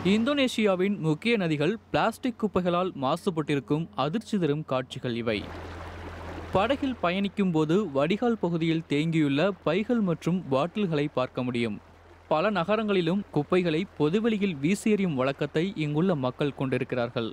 இந்தோனேஷியாவின் முக்கிய நதிகள் பிளாஸ்டிக் குப்பைகளால் மாசுபட்டிருக்கும் அதிர்ச்சி தரும் காட்சிகள் இவை படகில் பயணிக்கும் போது வடிகால் பகுதியில் தேங்கியுள்ள பைகள் மற்றும் பாட்டில்களை பார்க்க முடியும் பல நகரங்களிலும் குப்பைகளை பொதுவெளியில் வீசி எறியும் வழக்கத்தை இங்குள்ள மக்கள் கொண்டிருக்கிறார்கள்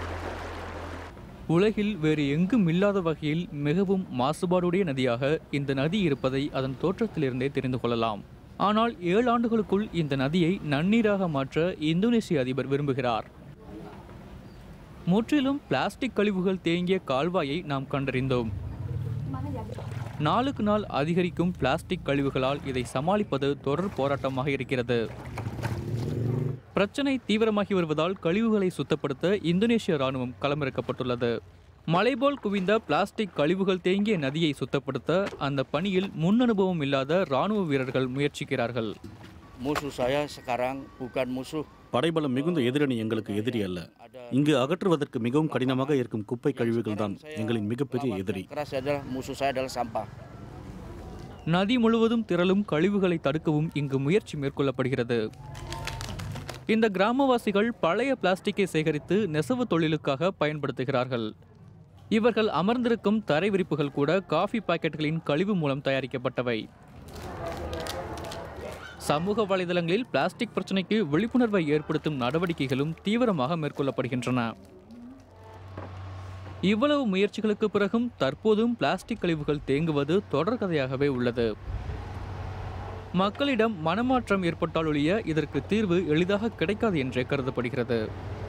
உலகில் வேறு எங்கும் இல்லாத வகையில் மிகவும் மாசுபாடுடைய நதியாக இந்த நதி இருப்பதை அதன் தோற்றத்திலிருந்தே தெரிந்து கொள்ளலாம் ஆனால் ஏழு ஆண்டுகளுக்குள் இந்த நதியை நன்னீராக மாற்ற இந்தோனேசிய அதிபர் விரும்புகிறார் முற்றிலும் பிளாஸ்டிக் கழிவுகள் தேங்கிய கால்வாயை நாம் கண்டறிந்தோம் நாளுக்கு நாள் அதிகரிக்கும் பிளாஸ்டிக் கழிவுகளால் இதை சமாளிப்பது தொடர் போராட்டமாக இருக்கிறது பிரச்சனை தீவிரமாகி வருவதால் கழிவுகளை சுத்தப்படுத்த இந்தோனேஷிய ராணுவம் களமிறக்கப்பட்டுள்ளது மலைபோல் குவிந்த பிளாஸ்டிக் கழிவுகள் தேங்கிய நதியை சுத்தப்படுத்த அந்த பணியில் முன் அனுபவம் இல்லாத ராணுவ வீரர்கள் முயற்சிக்கிறார்கள் Musuh saya sekarang bukan musuh. படைபலம் மிகுந்த எதிரணி எங்களுக்கு எதிரி அல்ல இங்கு அகற்றுவதற்கு மிகவும் கடினமாக இருக்கும் குப்பை கழிவுகள் தான் எங்களின் மிகப்பெரிய எதிரி Keras adalah musuh saya adalah sampah. நதி முழுவதும் திரளும் கழிவுகளை தடுக்கவும் இங்கு முயற்சி மேற்கொள்ளப்படுகிறது இந்த கிராமவாசிகள் பழைய பிளாஸ்டிக்கை சேகரித்து நெசவு தொழிலுக்காக பயன்படுத்துகிறார்கள் இவர்கள் அமர்ந்திருக்கும் தரை விரிப்புகள் கூட காஃபி பாக்கெட்டுகளின் கழிவு மூலம் தயாரிக்கப்பட்டவை சமூக வலைதளங்களில் பிளாஸ்டிக் பிரச்சினைக்கு விழிப்புணர்வை ஏற்படுத்தும் நடவடிக்கைகளும் தீவிரமாக மேற்கொள்ளப்படுகின்றன இவ்வளவு முயற்சிகளுக்கு பிறகும் தற்போதும் பிளாஸ்டிக் கழிவுகள் தேங்குவது தொடர்கதையாகவே உள்ளது மக்களிடம் மனமாற்றம் ஏற்பட்டால் ஒழிய இதற்கு தீர்வு எளிதாக கிடைக்காது என்றே கருதப்படுகிறது